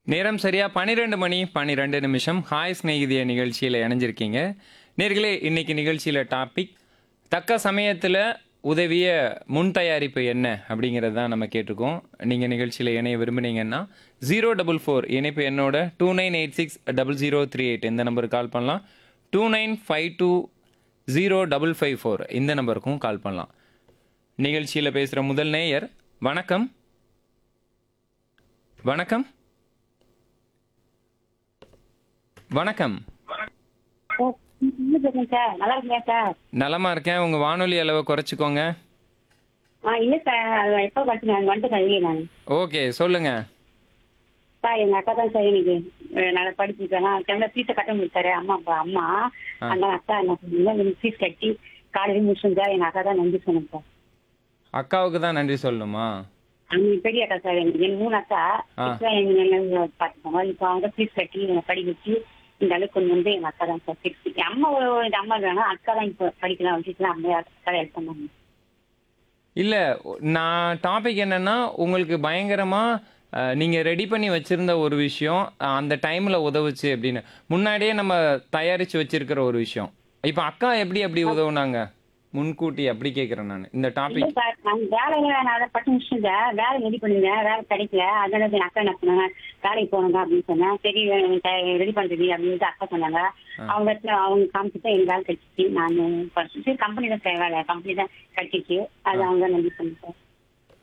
நேரம் சரியா பன்னிரெண்டு மணி பன்னிரெண்டு நிமிஷம் ஹாய் ஸ்நேகிதிய நிகழ்ச்சியில் இணைஞ்சிருக்கீங்க நேர்களே இன்னைக்கு நிகழ்ச்சியில் டாபிக் தக்க சமயத்தில் உதவிய முன் தயாரிப்பு என்ன அப்படிங்கிறது தான் நம்ம கேட்டிருக்கோம் நீங்கள் நிகழ்ச்சியில் இணைய விரும்புனீங்கன்னா ஜீரோ டபுள் ஃபோர் இணைப்பு என்னோட two nine eight six double zero three eight இந்த நம்பருக்கு கால் பண்ணலாம் two nine five two zero double five four இந்த நம்பருக்கும் கால் பண்ணலாம் நிகழ்ச்சியில் பேசுகிற முதல் நேயர் வணக்கம் வணக்கம் வணக்கம் சார் என்ன பேசுறேன் சார் நல்லா இருக்கீங்க சார் நலமா இருக்கேன் உங்க வானொலி அளவை குறைச்சிக்கோங்க ஆ இல்லை சார் அது எப்போ பார்த்தீங்க அங்கே வந்துட்டு வெளியே நான் ஓகே சொல்லுங்க சார் எங்கள் அக்கா தான் சார் இன்னைக்கு அஹ், நல்லா படிச்சுருக்கேன் டைம்ல ஃபீஸை கட்ட முடிச்சாரு அம்மா அப்பா அம்மா அந்த அக்கா என்ன சொன்னீங்க ஃபீஸ் கட்டி காலையில் முடிச்சோம் சார் எங்கள் அக்கா தான் நன்றி சொன்னேன் சார் அக்காவுக்கு தான் நன்றி சொல்லணுமா அவங்க பெரிய அக்கா சார் எனக்கு என் மூணு அக்கா ஆ. இப்போ எங்க நல்லா பார்த்துக்கோங்க இப்போ அவங்க ஃபீஸ் கட்டி என்னை படிக்க வச்சு இந்த அளவுக்கு கொண்டு வந்து எங்கள் அக்கா தான் சார் ஃபிக்ஸ் என் அம்மா ஒரு- இந்த அம்மா வேணாம் அக்கா தான் இப்போ படிக்கலாம் வச்சுக்கலாம் அம்மா அக்கா ஹெல்ப் பண்ணாங்க இல்ல நான் டாபிக் என்னன்னா உங்களுக்கு பயங்கரமா அஹ், நீங்க ரெடி பண்ணி வச்சிருந்த ஒரு விஷயம் அஹ், அந்த டைம்ல உதவுச்சு அப்படின்னு முன்னாடியே நம்ம தயாரிச்சு வச்சிருக்கிற ஒரு விஷயம் இப்போ அக்கா எப்படி அப்படி உதவுனாங்க முன்கூட்டி அப்படி கேட்குறேன் நான் இந்த இல்ல டாபிக் சார் நான் வேலையில நான் அதை பட்டு முடிச்சுட்டேன் வேலை ரெடி பண்ணுங்க வேலை கிடைக்கல அதனால என் அக்கா என்ன சொன்னாங்க வேலைக்கு போனுங்க அப்படின்னு சொன்னேன் சரி ரெடி பண்றது அப்படின்னு அக்கா சொன்னாங்க அவங்க இடத்துல அவங்க காமிச்சிட்டு எனக்கு வேலை கிடைச்சிச்சு நான் படிச்சுட்டு கம்பெனி தான் சார் வேலை கம்பெனி தான் கிடைச்சிச்சு அது அவங்க நன்றி சொன்னேன் சார்